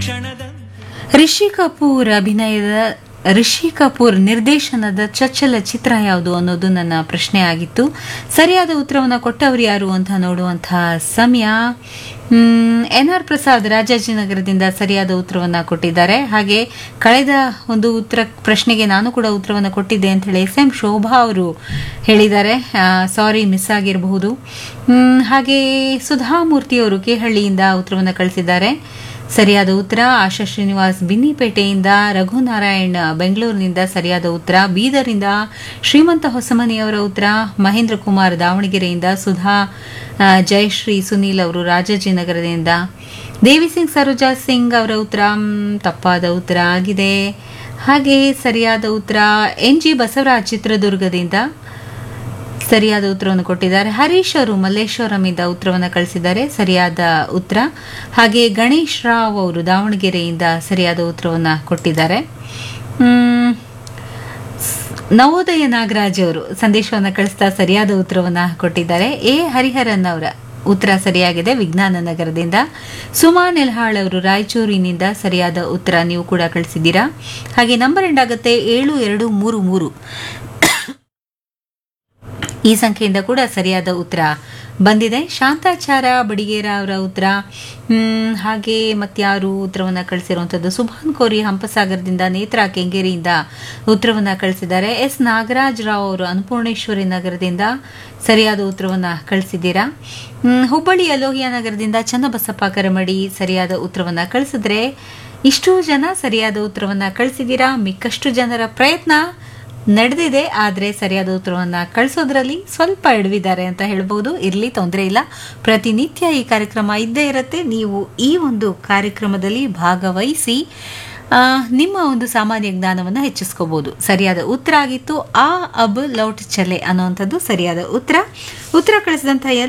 ಕ್ಷಣದ ರಿಷಿ ಕಪೂರ್ ಅಭಿನಯದ ರಿಷಿ ಕಪೂರ್ ನಿರ್ದೇಶನದ ಚಚ್ಚಲ ಚಿತ್ರ ಯಾವುದು ಅನ್ನೋದು ನನ್ನ ಪ್ರಶ್ನೆ ಆಗಿತ್ತು ಸರಿಯಾದ ಉತ್ತರವನ್ನು ಕೊಟ್ಟವರು ಯಾರು ಅಂತ ನೋಡುವಂತಹ ಸಮಯ ಎನ್ ಆರ್ ಪ್ರಸಾದ್ ರಾಜಾಜಿನಗರದಿಂದ ಸರಿಯಾದ ಉತ್ತರವನ್ನು ಕೊಟ್ಟಿದ್ದಾರೆ ಹಾಗೆ ಕಳೆದ ಒಂದು ಉತ್ತರ ಪ್ರಶ್ನೆಗೆ ನಾನು ಕೂಡ ಉತ್ತರವನ್ನು ಕೊಟ್ಟಿದ್ದೆ ಅಂತ ಹೇಳಿ ಎಸ್ ಎಂ ಶೋಭಾ ಅವರು ಹೇಳಿದ್ದಾರೆ ಸಾರಿ ಮಿಸ್ ಆಗಿರಬಹುದು ಹ್ಮ್, ಹಾಗೆ ಸುಧಾಮೂರ್ತಿ ಅವರು ಕೇಹಳ್ಳಿಯಿಂದ ಉತ್ತರವನ್ನು ಕಳಿಸಿದ್ದಾರೆ ಸರಿಯಾದ ಉತ್ತರ ಆಶಾ ಶ್ರೀನಿವಾಸ್ ಬಿನ್ನಿಪೇಟೆಯಿಂದ ರಘುನಾರಾಯಣ್ ಬೆಂಗಳೂರಿನಿಂದ ಸರಿಯಾದ ಉತ್ತರ ಬೀದರಿಂದ ಶ್ರೀಮಂತ ಹೊಸಮನಿಯವರ ಉತ್ತರ ಮಹೇಂದ್ರ ಕುಮಾರ್ ದಾವಣಗೆರೆಯಿಂದ ಸುಧಾ ಆ, ಜಯಶ್ರೀ ಸುನೀಲ್ ಅವರು ರಾಜಾಜಿನಗರದಿಂದ ದೇವಿ ಸಿಂಗ್ ಸರೋಜಾ ಸಿಂಗ್ ಅವರ ಉತ್ತರ ಮ್, ತಪ್ಪಾದ ಉತ್ತರ ಆಗಿದೆ ಹಾಗೆ ಸರಿಯಾದ ಉತ್ತರ ಎನ್ ಜಿ ಬಸವರಾಜ್ ಚಿತ್ರದುರ್ಗದಿಂದ ಸರಿಯಾದ ಉತ್ತರವನ್ನು ಕೊಟ್ಟಿದ್ದಾರೆ ಹರೀಶ್ ಅವರು ಮಲ್ಲೇಶ್ವರಮಿಂದ ಉತ್ತರವನ್ನು ಕಳಿಸಿದ್ದಾರೆ ಸರಿಯಾದ ಉತ್ತರ ಹಾಗೆ ಗಣೇಶ್ ರಾವ್ ಅವರು ದಾವಣಗೆರೆಯಿಂದ ಸರಿಯಾದ ಉತ್ತರವನ್ನು ಕೊಟ್ಟಿದ್ದಾರೆ ಮ್, ನವೋದಯ ನಾಗರಾಜ್ ಅವರು ಸಂದೇಶವನ್ನು ಕಳಿಸ್ತಾ ಸರಿಯಾದ ಉತ್ತರವನ್ನು ಕೊಟ್ಟಿದ್ದಾರೆ ಎ ಹರಿಹರನ್ ಅವರ ಉತ್ತರ ಸರಿಯಾಗಿದೆ ವಿಜ್ಞಾನ ನಗರದಿಂದ ಸುಮಾ ನೆಲ್ಹಾಳ್ ಅವರು ರಾಯಚೂರಿನಿಂದ ಸರಿಯಾದ ಉತ್ತರ ನೀವು ಕೂಡ ಕಳಿಸಿದ್ದೀರಾ ಹಾಗೆ ನಂಬರ್ ಎಂಡ್ ಆಗುತ್ತೆ ಏಳು ಎರಡು ಮೂರು ಮೂರು ಈ ಸಂಖ್ಯೆಯಿಂದ ಕೂಡ ಸರಿಯಾದ ಉತ್ತರ ಬಂದಿದೆ ಶಾಂತಾಚಾರ ಬಡಿಗೇರ ಅವರ ಉತ್ತರ ಹ್ಮ್, ಹಾಗೆ ಮತ್ಯಾರು ಉತ್ತರವನ್ನು ಕಳಿಸಿರುವಂಥದ್ದು ಸುಭಾನ್ ಕೋರಿ ಹಂಪಸಾಗರದಿಂದ ನೇತ್ರಾ ಕೆಂಗೇರಿಯಿಂದ ಉತ್ತರವನ್ನು ಕಳಿಸಿದ್ದಾರೆ ಎಸ್ ನಾಗರಾಜ್ ರಾವ್ ಅವರು ಅನ್ನಪೂರ್ಣೇಶ್ವರಿ ನಗರದಿಂದ ಸರಿಯಾದ ಉತ್ತರವನ್ನು ಕಳಿಸಿದ್ದೀರಾ ಹ್ಮ್, ಹುಬ್ಬಳ್ಳಿಯ ಲೋಹಿಯಾ ನಗರದಿಂದ ಚನ್ನಬಸಪ್ಪ ಕರಮಡಿ ಸರಿಯಾದ ಉತ್ತರವನ್ನು ಕಳಿಸಿದ್ರೆ ಇಷ್ಟು ಜನ ಸರಿಯಾದ ಉತ್ತರವನ್ನು ಕಳಿಸಿದ್ದೀರಾ ಮಿಕ್ಕಷ್ಟು ಜನರ ಪ್ರಯತ್ನ ನಡೆದಿದೆ ಆದರೆ ಸರಿಯಾದ ಉತ್ತರವನ್ನ ಕಳಿಸೋದ್ರಲ್ಲಿ ಸ್ವಲ್ಪ ಎಡವಿದ್ದಾರೆ ಅಂತ ಹೇಳ್ಬೋದು ಇರಲಿ ತೊಂದರೆ ಇಲ್ಲ ಪ್ರತಿನಿತ್ಯ ಈ ಕಾರ್ಯಕ್ರಮ ಇದ್ದೇ ಇರುತ್ತೆ ನೀವು ಈ ಒಂದು ಕಾರ್ಯಕ್ರಮದಲ್ಲಿ ಭಾಗವಹಿಸಿ ಆ, ನಿಮ್ಮ ಒಂದು ಸಾಮಾನ್ಯ ಜ್ಞಾನವನ್ನು ಹೆಚ್ಚಿಸ್ಕೋಬಹುದು ಸರಿಯಾದ ಉತ್ತರ ಆಗಿತ್ತು ಆ ಅಬ್ ಲೌಟ್ ಚಲೆ ಅನ್ನುವಂಥದ್ದು ಸರಿಯಾದ ಉತ್ತರ ಉತ್ತರ ಕಳಿಸಿದಂಥ